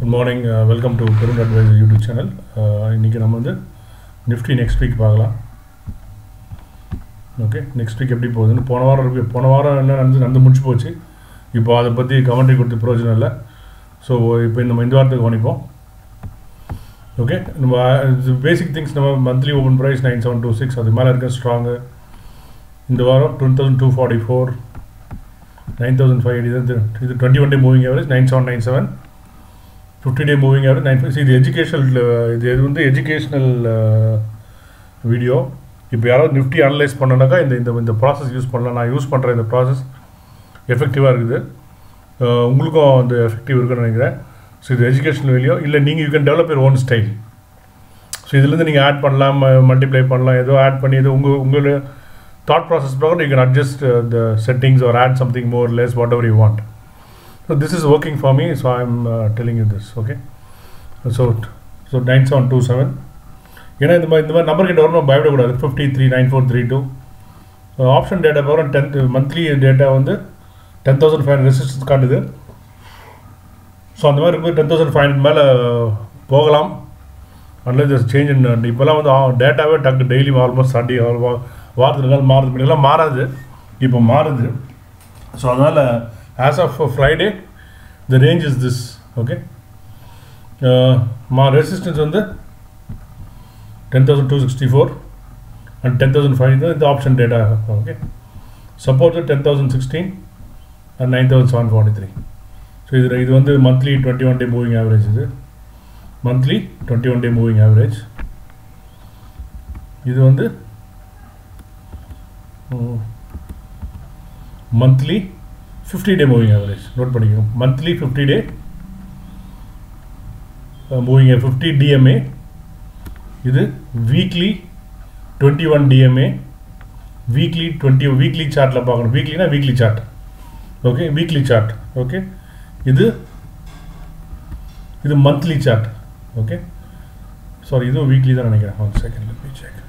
good morning welcome to பெரும் advisor YouTube channel இன்றைக்கி நம்ம வந்து நிஃப்டி நெக்ஸ்ட் வீக் பார்க்கலாம் ஓகே நெக்ஸ்ட் வீக் எப்படி போகுதுன்னு போன வாரம் இருக்கு போன வாரம் என்ன நடந்து நடந்து முடிச்சு போச்சு இப்போ அதை பற்றி கமெண்ட்ரி கொடுத்து பிரயோஜனம் இல்லை ஸோ இப்போ நம்ம இந்த வாரத்துக்கு கவனிப்போம் ஓகே நம்ம பேசிக் திங்ஸ் நம்ம monthly open price nine seven two six அது மேலே இருக்க ஸ்ட்ராங்கு இந்த வாரம் two thousand two forty four nine thousand five இது இது twenty one day moving average nine seven nine seven fifty day moving average nine five இது educational இது இது வந்து எஜுகேஷ்னல் வீடியோ இப்போ யாராவது நிஃப்டி அனலைஸ் பண்ணனாக்கா இந்த இந்த இந்த ப்ராசஸ் யூஸ் பண்ணலாம் நான் யூஸ் பண்ணுற இந்த ப்ராசஸ் எஃபெக்டிவாக இருக்குது அஹ் உங்களுக்கும் அந்த எஃபெக்டிவ் இருக்குன்னு நினைக்கிறேன் ஸோ இது எஜுகேஷனல் வீடியோ இல்லை நீங்கள் you can develop your own style so இதுலேருந்து நீங்கள் ஆட் பண்ணலாம் மல்டிப்ளை பண்ணலாம் ஏதோ ஆட் பண்ணி ஏதோ உங்கள் உங்களோட தாட் ப்ராசஸ் பிரகாரம் you can adjust the settings or add something more less whatever you want so this is working for me so I am telling you this okay so so nine seven two seven ஏன்னா இந்த மாதிரி இந்த மாதிரி number கிட்ட வரணும் பயப்படக்கூடாது fifty three nine four three two option data பிரகாரம் tenth monthly data வந்து ten thousand five hundred resistance காட்டுது ஸோ அந்த மாதிரி இருக்கும்போது டென் தௌசண்ட் ஃபைவ் ஹண்ட்ரட் மேலே போகலாம் அன்லஸ் சேஞ்ச் இன் இப்போல்லாம் வந்து டேட்டாவே டக்கு டெய்லி ஆல்மோஸ்ட் சண்டே வாரத்துக்கு நாள் மாறுது முன்னெல்லாம் மாறாது இப்போ மாறுது ஸோ அதனால் as of Friday the range is this okay மா ரெசிஸ்டன்ஸ் வந்து ten thousand two sixty four and ten thousand five இந்த option data okay support ten thousand sixteen and nine thousand seven forty three so இது இது வந்து monthly twenty one day moving average இது monthly twenty one day moving average இது வந்து monthly fifty day moving average note பண்ணிக்கோங்க monthly fifty day moving fifty DMA இது weekly twenty one DMA weekly twenty weekly சார்ட்டில் பார்க்கணும் வீக்லினா weekly chart okay weekly chart okay இது இது monthly chart okay sorry இதுவும் வீக்லி தான் நினைக்கிறேன் one second let me check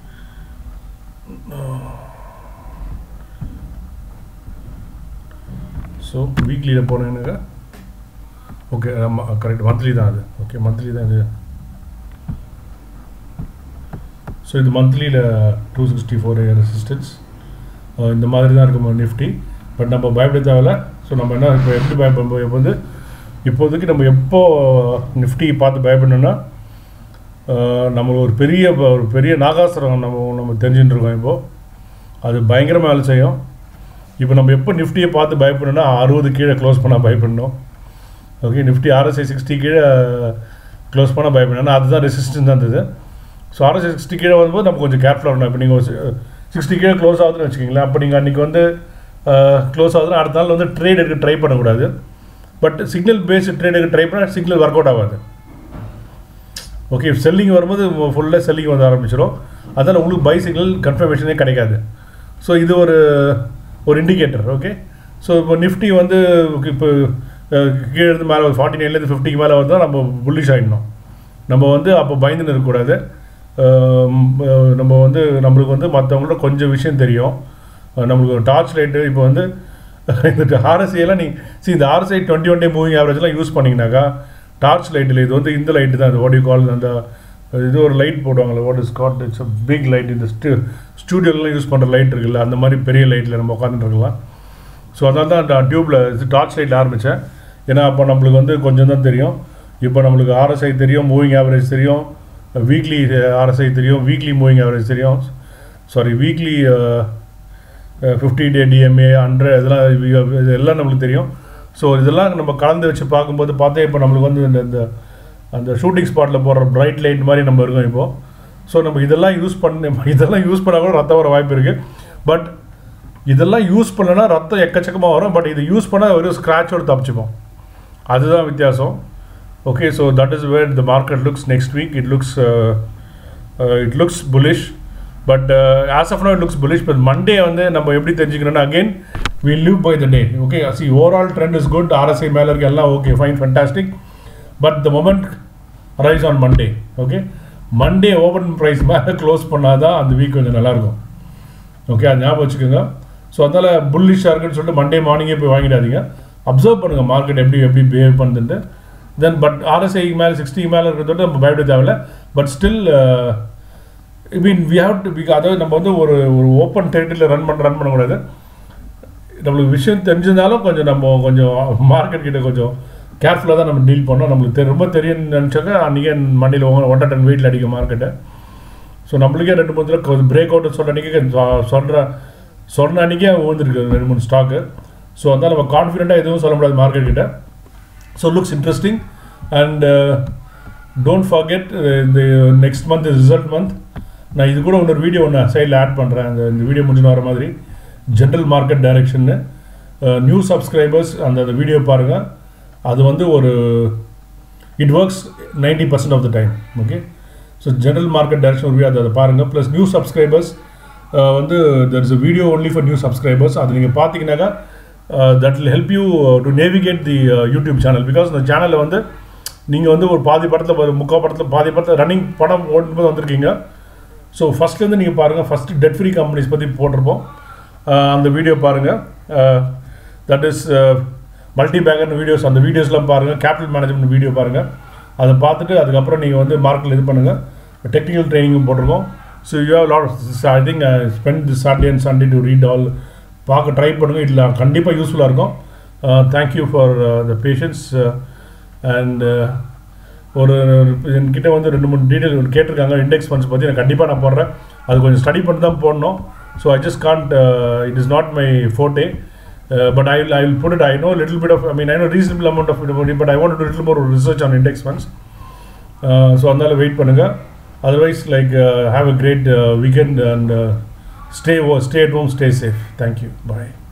so வீக்லியில் போனீங்கன்னாக்கா ஓகே ஆமாம் கரெக்ட் மந்த்லி தான் அது ஓகே மந்த்லி தான் இது ஸோ இது மந்த்லியில் டூ சிக்ஸ்டி ஃபோர் ரெசிஸ்டன்ஸ் இந்த மாதிரி தான் இருக்கும் நிஃப்டி பட் நம்ம பயப்பட தேவையில்ல ஸோ நம்ம என்ன இப்போ எப்படி பயப்பட இப்போ வந்து இப்போதைக்கு நம்ம எப்போ நிஃப்டி பார்த்து பயப்படணும்னா நம்ம ஒரு பெரிய ஒரு பெரிய நாகாசுரம் நம்ம நம்ம தெரிஞ்சுட்டு இருக்கோம் இப்போது அது பயங்கரமாக வேலை செய்யும் இப்போ நம்ம எப்போ நிஃப்டியை பார்த்து பயப்படணும்னா அறுபது கீழே க்ளோஸ் பண்ணால் பயப்படணும் ஓகே நிஃப்டி ஆர்எஸ்ஐ சிக்ஸ்டி கீழே க்ளோஸ் பண்ணால் பயப்படணும் அதுதான் ரெசிஸ்டன்ஸ் தான் இருந்தது ஸோ ஆர்எஸ்ஐ சிக்ஸ்டி கீழே வரும்போது நம்ம கொஞ்சம் கேர்ஃபுல்லாக இருக்கணும் இப்போ நீங்கள் சிக்ஸ்டி கீழே க்ளோஸ் ஆகுதுன்னு வச்சுக்கிங்களேன் அப்போ நீங்கள் அன்றைக்கி வந்து க்ளோஸ் ஆகுதுன்னா அடுத்த நாள் வந்து ட்ரேட் எடுக்க ட்ரை பண்ணக்கூடாது பட் சிக்னல் பேஸ்டு ட்ரேட் எடுக்க ட்ரை பண்ணால் சிக்னல் ஒர்க் அவுட் ஆகாது ஓகே செல்லிங் வரும்போது ஃபுல்லாக செல்லிங் வந்து ஆரம்பிச்சிடும் அதனால் உங்களுக்கு பை சிக்னல் கன்ஃபர்மேஷனே கிடைக்காது ஸோ இது ஒரு ஒரு இண்டிகேட்டர் ஓகே ஸோ இப்போ நிஃப்டி வந்து இப்போ கீழே இருந்து மேலே ஃபார்ட்டி நைன்லேருந்து ஃபிஃப்டிக்கு மேலே வந்தால் நம்ம புல்லிஷ் ஆகிடணும் நம்ம வந்து அப்போ பயந்துன்னு இருக்கக்கூடாது நம்ம வந்து நம்மளுக்கு வந்து மற்றவங்களோட கொஞ்சம் விஷயம் தெரியும் நம்மளுக்கு டார்ச் லைட்டு இப்போ வந்து இந்த ஆர்எஸ்ஐலாம் நீ சி இந்த RSI twenty one day moving ஆவரேஜ்லாம் யூஸ் பண்ணிங்கனாக்கா டார்ச் லைட்டில் இது வந்து இந்த லைட்டு தான் அது ஓடி கால் அந்த இது ஒரு லைட் போடுவாங்கள்ல what is called it's big light இந்த ஸ்டூ ஸ்டூடியோலாம் யூஸ் பண்ணுற லைட் இருக்குல்ல அந்த மாதிரி பெரிய லைட்டில் நம்ம உட்காந்துட்டு இருக்கலாம் ஸோ அதனால தான் நான் டியூப்பில் இது டார்ச் லைட்டில் ஆரம்பித்தேன் ஏன்னா அப்போ நம்மளுக்கு வந்து கொஞ்சம் தான் தெரியும் இப்போ நம்மளுக்கு ஆர்எஸ்ஐ தெரியும் மூவிங் ஆவரேஜ் தெரியும் வீக்லி ஆர்எஸ்ஐ தெரியும் வீக்லி மூவிங் ஆவரேஜ் தெரியும் sorry weekly fifty day DMA hundred இதெல்லாம் இதெல்லாம் நம்மளுக்கு தெரியும் ஸோ இதெல்லாம் நம்ம கலந்து வச்சு பார்க்கும்போது பார்த்தா இப்போ நம்மளுக்கு வந்து இந்த இந்த அந்த ஷூட்டிங் ஸ்பாட்டில் போடுற பிரைட் லைட் மாதிரி நம்ம இருக்கோம் இப்போது ஸோ நம்ம இதெல்லாம் யூஸ் பண்ண இதெல்லாம் யூஸ் பண்ணால் கூட ரத்தம் வர வாய்ப்பு இருக்குது பட் இதெல்லாம் யூஸ் பண்ணலன்னா ரத்தம் எக்கச்சக்கமாக வரும் பட் இது யூஸ் பண்ணால் ஒரு ஸ்க்ராட்சோடு தப்பிச்சுப்போம் அதுதான் வித்தியாசம் okay so that is where the market looks next week it looks it looks bullish but as of now it looks bullish but Monday வந்து நம்ம எப்படி தெரிஞ்சுக்கணும்னா again we live by the day okay see overall trend is good RSI மேலே இருக்க எல்லாம் okay fine fantastic but the moment rise on Monday okay Monday open price மேலே close பண்ணால் தான் அந்த வீக் கொஞ்சம் நல்லாயிருக்கும் ஓகே அது ஞாபகம் வச்சுக்கோங்க ஸோ அதனால் புல்லிஷாக இருக்குன்னு சொல்லிட்டு மண்டே மார்னிங்கே போய் வாங்கிடாதீங்க அப்சர்வ் பண்ணுங்கள் மார்க்கெட் எப்படி எப்படி பிஹேவ் பண்ணுதுன்ட்டு தென் பட் ஆர்எஸ்ஐ மேலே சிக்ஸ்டி மேலே இருக்கிறதோட நம்ம பயப்பட தேவையில்ல but still I mean we have to be அதாவது நம்ம வந்து ஒரு ஒரு ஓப்பன் டெரிட்டரியில் ரன் பண்ண ரன் பண்ணக்கூடாது நம்மளுக்கு விஷயம் தெரிஞ்சிருந்தாலும் கொஞ்சம் நம்ம கொஞ்சம் மார்க்கெட் கிட்ட கொஞ்சம் கேர்ஃபுல்லாக தான் நம்ம டீல் பண்ணோம் நம்மளுக்கு தெரி ரொம்ப தெரியும்னு நினச்சாக்க அன்றைக்கே மண்டியில் ஒன்றரை டன் வெயிட்டில் அடிக்க மார்க்கெட்டை ஸோ நம்மளுக்கே ரெண்டு மூணு தடவை கொஞ்சம் பிரேக் அவுட் சொல்கிற அன்றைக்கி சொல்கிற சொன்ன அன்றைக்கே விழுந்துருக்கு ரெண்டு மூணு ஸ்டாக்கு ஸோ அதனால் நம்ம கான்ஃபிடென்ட்டாக எதுவும் சொல்ல முடியாது மார்க்கெட் கிட்ட so looks interesting and don't forget இந்த நெக்ஸ்ட் மந்த் ரிசல்ட் மந்த் நான் இது கூட இன்னொரு வீடியோ ஒன்று சைடில் ஆட் பண்ணுறேன் அந்த இந்த வீடியோ முடிஞ்சு வர மாதிரி ஜென்ரல் மார்க்கெட் டைரக்ஷன்னு நியூ சப்ஸ்கிரைபர்ஸ் அந்த அந்த வீடியோ பாருங்கள் அது வந்து ஒரு it works ninety percent of the time okay so general market direction ஒரு அதை அதை பாருங்கள் ப்ளஸ் நியூ சப்ஸ்கிரைபர்ஸ் வந்து there is a video only for new subscribers அது நீங்கள் பார்த்தீங்கன்னாக்கா that will help you to navigate the YouTube channel because இந்த சேனலில் வந்து நீங்கள் வந்து ஒரு பாதி படத்தில் ஒரு முக்கால் படத்தில் பாதி படத்தில் ரன்னிங் படம் ஓடும்போது வந்திருக்கீங்க ஸோ ஃபஸ்ட்லேருந்து நீங்கள் பாருங்கள் ஃபஸ்ட்டு டெட் ஃப்ரீ கம்பெனிஸ் பற்றி போட்டிருப்போம் அந்த வீடியோ பாருங்கள் that is multi bagger videos அந்த வீடியோஸ்லாம் பாருங்கள் கேபிட்டல் மேனேஜ்மெண்ட் வீடியோ பாருங்கள் அதை பார்த்துட்டு அதுக்கப்புறம் நீங்கள் வந்து மார்க்கில் இது பண்ணுங்கள் டெக்னிக்கல் ட்ரைனிங்கும் போட்டிருக்கோம் so you have lot I think spend the Saturday and Sunday to read all பார்க்க ட்ரை பண்ணுங்கள் இதில் கண்டிப்பாக யூஸ்ஃபுல்லாக இருக்கும் thank you for the patience and ஒரு என்கிட்ட வந்து ரெண்டு மூணு டீட்டெயில் கேட்டிருக்காங்க இண்டெக்ஸ் ஃபண்ட்ஸ் பற்றி நான் கண்டிப்பாக நான் போடுறேன் அது கொஞ்சம் ஸ்டடி பண்ணி தான் போடணும் so I just can't it is not my forte but I will I will put it I know little bit of I mean I know reasonable amount of it but I want to little more research on index funds so அதனால் wait பண்ணுங்கள் otherwise like have a great weekend and stay stay at home stay safe thank you bye